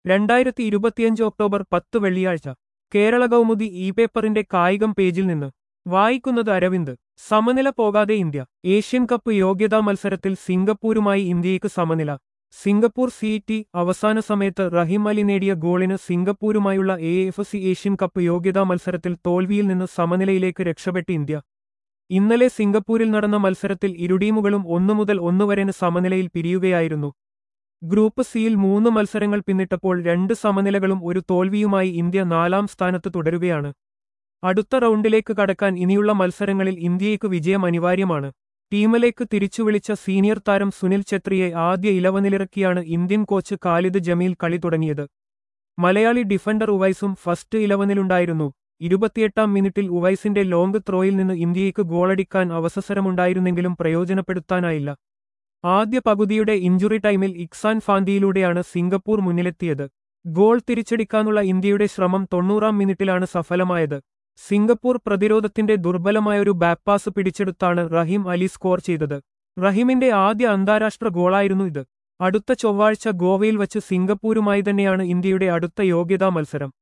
രണ്ടായിരത്തി ഇരുപത്തിയഞ്ച് ഒക്ടോബർ പത്ത് വെള്ളിയാഴ്ച കേരള കൗമുദി ഇ പേപ്പറിന്റെ കായികം പേജിൽ നിന്ന് വായിക്കുന്നത് അരവിന്ദ് സമനില പോകാതെ ഇന്ത്യ ഏഷ്യൻ കപ്പ് യോഗ്യതാ മത്സരത്തിൽ സിംഗപ്പൂരുമായി ഇന്ത്യയ്ക്ക് സമനില സിംഗപ്പൂർ സി ടി അവസാന സമയത്ത് റഹീം അലി നേടിയ ഗോളിന് സിംഗപ്പൂരുമായുള്ള A F C Asian cup യോഗ്യതാ മത്സരത്തിൽ തോൽവിയിൽ നിന്ന് സമനിലയിലേക്ക് രക്ഷപ്പെട്ട് ഇന്ത്യ ഇന്നലെ സിംഗപ്പൂരിൽ നടന്ന മത്സരത്തിൽ ഇരു ടീമുകളും ഒന്നു മുതൽ ഒന്നു വരെന് സമനിലയിൽ പിരിയുകയായിരുന്നു ഗ്രൂപ്പ് സിയിൽ മൂന്ന് മത്സരങ്ങൾ പിന്നിട്ടപ്പോൾ രണ്ട് സമനിലകളും ഒരു തോൽവിയുമായി ഇന്ത്യ നാലാം സ്ഥാനത്ത് തുടരുകയാണ് അടുത്ത റൗണ്ടിലേക്ക് കടക്കാൻ ഇനിയുള്ള മത്സരങ്ങളിൽ ഇന്ത്യയ്ക്ക് വിജയം അനിവാര്യമാണ് ടീമിലേക്ക് തിരിച്ചു വിളിച്ച സീനിയർ താരം സുനിൽ ഛത്രിയെ ആദ്യ ഇലവനിലിറക്കിയാണ് ഇന്ത്യൻ കോച്ച് ഖാലിദ് ജമീൽ കളി തുടങ്ങിയത് മലയാളി ഡിഫൻഡർ ഉവൈസും ഫസ്റ്റ് ഇലവനിലുണ്ടായിരുന്നു ഇരുപത്തിയെട്ടാം മിനിറ്റിൽ ഉവൈസിന്റെ ലോങ് ത്രോയിൽ നിന്ന് ഇന്ത്യയ്ക്ക് ഗോളടിക്കാൻ അവസരമുണ്ടായിരുന്നെങ്കിലും പ്രയോജനപ്പെടുത്താനായില്ല ആദ്യ പകുതിയുടെ ഇഞ്ചുറി ടൈമിൽ ഇക്സാൻ ഫാന്തിയിലൂടെയാണ് സിംഗപ്പൂർ മുന്നിലെത്തിയത് ഗോൾ തിരിച്ചടിക്കാനുള്ള ഇന്ത്യയുടെ ശ്രമം തൊണ്ണൂറാം മിനിറ്റിലാണ് സഫലമായത് സിംഗപ്പൂർ പ്രതിരോധത്തിന്റെ ദുർബലമായൊരു ബാക്ക്പാസ് പിടിച്ചെടുത്താണ് റഹീം അലി സ്കോർ ചെയ്തത് റഹീമിന്റെ ആദ്യ അന്താരാഷ്ട്ര ഗോളായിരുന്നു ഇത് അടുത്ത ചൊവ്വാഴ്ച ഗോവയിൽ വച്ച് സിംഗപ്പൂരുമായി തന്നെയാണ് ഇന്ത്യയുടെ അടുത്ത യോഗ്യതാ മത്സരം